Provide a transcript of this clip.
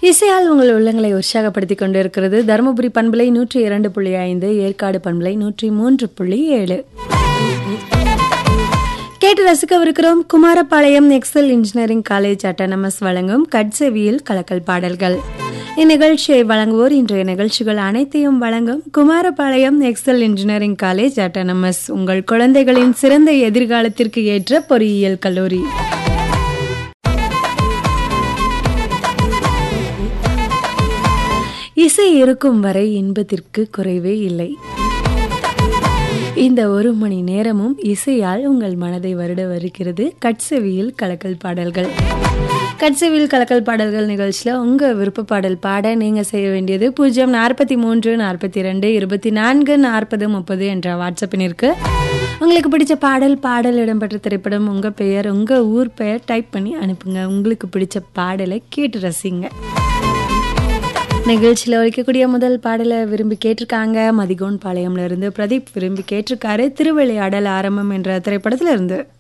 இசையால் உங்கள் உள்ளங்களை உற்சாகப்படுத்திக் கொண்டிருக்கிறது தருமபுரி பண்பலை நூற்றி இரண்டு புள்ளி ஐந்து ஏற்காடு பண்பலை நூற்றி மூன்று புள்ளி ஏழு கேட்டு ரசிக்கவிருக்கிறோம் Kumarapalayam excel engineering college autonomous வழங்கும் கட்செவியில் கலக்கல் பாடல்கள் இந்நிகழ்ச்சியை வழங்குவோர் இன்றைய நிகழ்ச்சிகள் அனைத்தையும் வழங்கும் Kumarapalayam excel engineering college autonomous உங்கள் குழந்தைகளின் சிறந்த எதிர்காலத்திற்கு ஏற்ற பொறியியல் கல்லூரி இசை இருக்கும் வரை இன்பத்திற்கு குறைவே இல்லை இந்த ஒரு மணி நேரமும் இசையால் உங்கள் மனதை வருட வருகிறது கட்செவியில் கலக்கல் பாடல்கள் கட்செவியில் கலக்கல் பாடல்கள் நிகழ்ச்சியில் உங்கள் விருப்ப பாடல் பாட நீங்கள் செய்ய வேண்டியது பூஜ்ஜியம் நாற்பத்தி மூன்று நாற்பத்தி ரெண்டு இருபத்தி நான்கு நாற்பது முப்பது என்ற வாட்ஸ்அப்பினிற்கு உங்களுக்கு பிடிச்ச பாடல் பாடல் இடம்பெற்ற திரைப்படம் உங்கள் பெயர் உங்கள் ஊர் பெயர் டைப் பண்ணி அனுப்புங்க உங்களுக்கு பிடிச்ச பாடலை கேட்டு ரசிங்க நிகழ்ச்சியில் ஒழிக்கக்கூடிய முதல் பாடலை விரும்பி கேட்டிருக்காங்க மதிகோன் பாளையம்ல இருந்து பிரதீப் விரும்பி கேட்டிருக்காரு திருவிளையாடல் ஆரம்பம் என்ற திரைப்படத்துல இருந்து